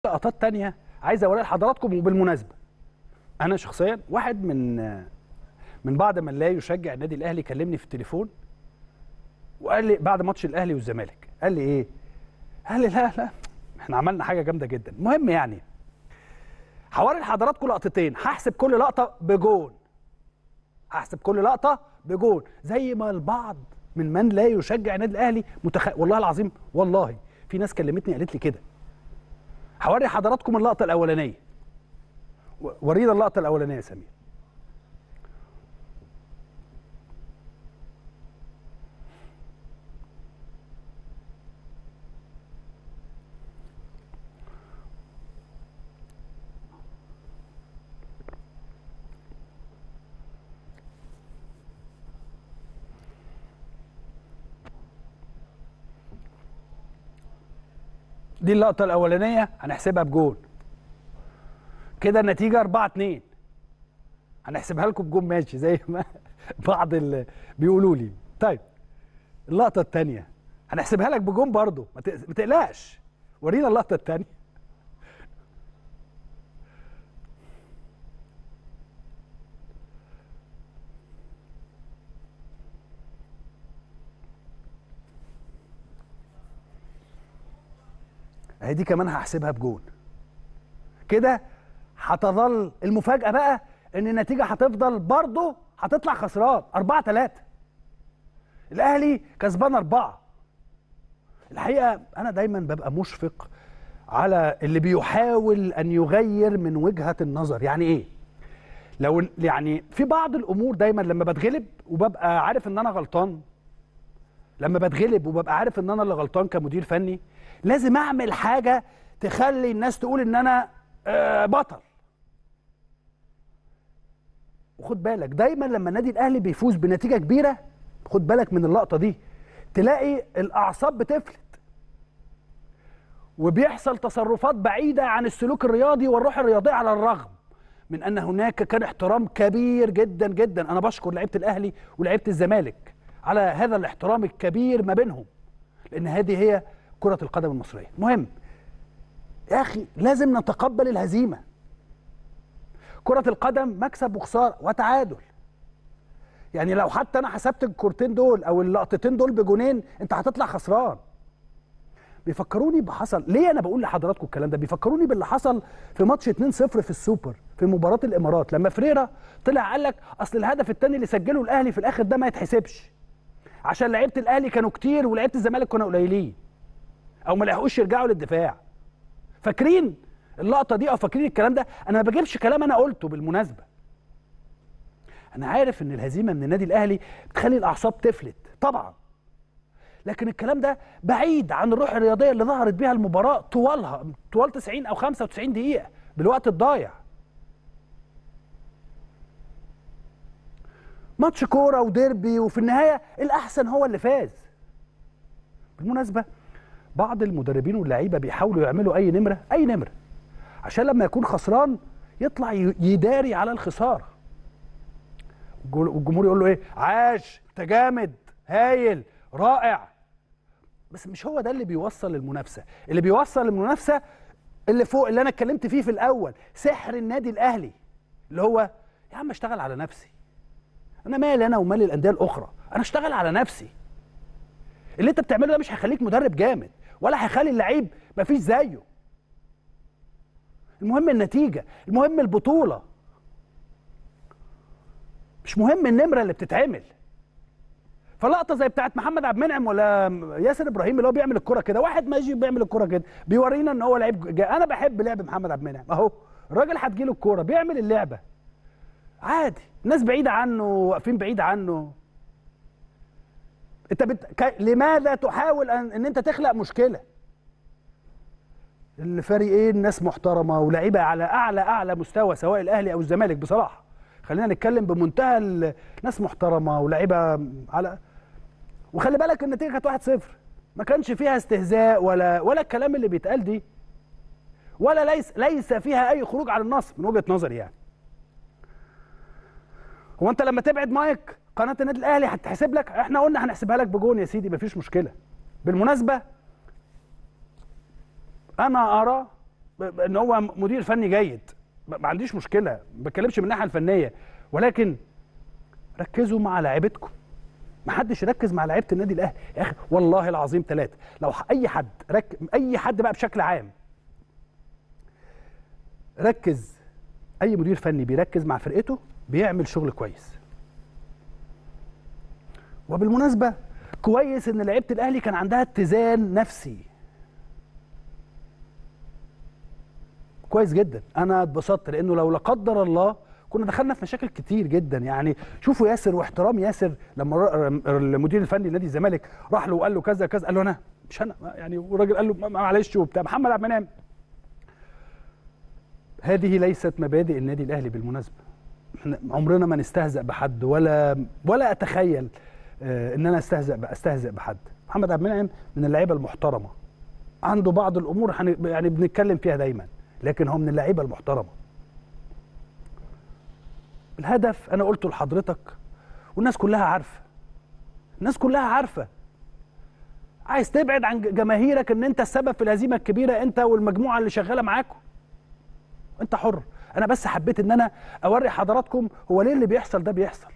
لقطات تانية عايز اوريها لحضراتكم وبالمناسبه انا شخصيا واحد من من بعد ما لا يشجع النادي الاهلي كلمني في التليفون وقال لي بعد ماتش الاهلي والزمالك قال لي ايه قال لي لا لا احنا عملنا حاجه جامده جدا المهم يعني هوري لحضراتكم لقطتين هحسب كل لقطه بجون هحسب كل لقطه بجون زي ما البعض من من لا يشجع النادي الاهلي متخ... والله العظيم والله في ناس كلمتني قالت لي كده هوري حضراتكم اللقطه الاولانيه و- ورينا اللقطه الاولانيه يا سمير دي اللقطه الاولانيه هنحسبها بجون كده النتيجه 4 2 هنحسبها لكم بجون ماشي زي ما بعض اللي بيقولوا لي طيب اللقطه الثانيه هنحسبها لك بجون برضو ما تق- ما تقلقش ورينا اللقطه الثانيه اهي دي كمان هحسبها بجون كده هتظل المفاجأة بقى ان النتيجة هتفضل برضه هتطلع خسران 4 3 الاهلي كسبان أربعة الحقيقة انا دايما ببقى مشفق على اللي بيحاول ان يغير من وجهة النظر يعني ايه لو يعني في بعض الامور دايما لما بتغلب وببقى عارف ان انا غلطان لما بتغلب وببقى عارف ان انا اللي غلطان كمدير فني لازم اعمل حاجه تخلي الناس تقول ان انا آه، بطل وخد بالك دايما لما النادي الاهلي بيفوز بنتيجه كبيره خد بالك من اللقطه دي تلاقي الاعصاب بتفلت وبيحصل تصرفات بعيده عن السلوك الرياضي والروح الرياضيه على الرغم من ان هناك كان احترام كبير جدا جدا انا بشكر لعيبه الاهلي ولعيبه الزمالك على هذا الاحترام الكبير ما بينهم لان هذه هي كره القدم المصريه مهم يا اخي لازم نتقبل الهزيمه كره القدم مكسب وخساره وتعادل يعني لو حتى انا حسبت الكورتين دول او اللقطتين دول بجونين انت هتطلع خسران بيفكروني بحصل ليه انا بقول لحضراتكم الكلام ده بيفكروني باللي حصل في ماتش 2-0 في السوبر في مباراه الامارات لما فريرا طلع قال لك اصل الهدف الثاني اللي سجله الاهلي في الاخر ده ما يتحسبش عشان لعيبه الاهلي كانوا كتير ولعيبه الزمالك كانوا قليلين او ما لحقوش يرجعوا للدفاع فاكرين اللقطه دي او فاكرين الكلام ده انا ما بجيبش كلام انا قلته بالمناسبه انا عارف ان الهزيمه من النادي الاهلي بتخلي الاعصاب تفلت طبعا لكن الكلام ده بعيد عن الروح الرياضيه اللي ظهرت بيها المباراه طوالها طوال 90 او 95 دقيقه بالوقت الضايع ماتش كوره وديربي وفي النهايه الاحسن هو اللي فاز بالمناسبه بعض المدربين واللعيبه بيحاولوا يعملوا اي نمره اي نمره عشان لما يكون خسران يطلع ي- يداري على الخساره الجو- والجمهور يقول له ايه عاش انت جامد هايل رائع بس مش هو ده اللي بيوصل المنافسه اللي بيوصل المنافسه اللي فوق اللي انا اتكلمت فيه في الاول سحر النادي الاهلي اللي هو يا عم اشتغل على نفسي انا مالي انا ومال الانديه الاخرى انا اشتغل على نفسي اللي انت بتعمله ده مش هيخليك مدرب جامد ولا هيخلي اللعيب مفيش زيه المهم النتيجه المهم البطوله مش مهم النمره اللي بتتعمل فلقطه زي بتاعت محمد عبد المنعم ولا ياسر ابراهيم اللي هو بيعمل الكره كده واحد ماشي بيعمل الكره كده بيورينا ان هو لعيب جا. انا بحب لعب محمد عبد المنعم اهو الراجل هتجيله الكوره بيعمل اللعبه عادي الناس بعيده عنه واقفين بعيد عنه انت بت... ك... لماذا تحاول ان... ان انت تخلق مشكله الفريقين ناس محترمه ولاعيبه على اعلى اعلى مستوى سواء الاهلي او الزمالك بصراحه خلينا نتكلم بمنتهى ال... ناس محترمه ولاعيبه على وخلي بالك النتيجه كانت 1-0 ما كانش فيها استهزاء ولا ولا الكلام اللي بيتقال دي ولا ليس ليس فيها اي خروج على النص من وجهه نظري يعني هو انت لما تبعد مايك قناه النادي الاهلي هتحسب لك احنا قلنا هنحسبها لك بجون يا سيدي مفيش مشكله بالمناسبه انا ارى ب- ب- ان هو مدير فني جيد ب- ما عنديش مشكله ما بتكلمش من الناحيه الفنيه ولكن ركزوا مع لاعيبتكم ما حدش يركز مع لعيبه النادي الاهلي يا اخي والله العظيم ثلاثه لو ح- اي حد رك... اي حد بقى بشكل عام ركز اي مدير فني بيركز مع فرقته بيعمل شغل كويس وبالمناسبه كويس ان لعيبه الاهلي كان عندها اتزان نفسي كويس جدا انا اتبسطت لانه لو لا قدر الله كنا دخلنا في مشاكل كتير جدا يعني شوفوا ياسر واحترام ياسر لما الر- المدير الفني لنادي الزمالك راح له وقال له كذا كذا قال له انا مش انا يعني والراجل قال له ما- معلش وبتاع محمد عبد المنعم هذه ليست مبادئ النادي الاهلي بالمناسبه احنا عمرنا ما نستهزأ بحد ولا ولا اتخيل آه، ان انا استهزأ استهزئ بحد محمد عبد المنعم من اللعيبه المحترمه عنده بعض الامور هن- يعني بنتكلم فيها دايما لكن هو من اللعيبه المحترمه الهدف انا قلته لحضرتك والناس كلها عارفه الناس كلها عارفه عايز تبعد عن جماهيرك ان انت السبب في الهزيمه الكبيره انت والمجموعه اللي شغاله معاكم انت حر انا بس حبيت ان انا اوري حضراتكم هو ليه اللي بيحصل ده بيحصل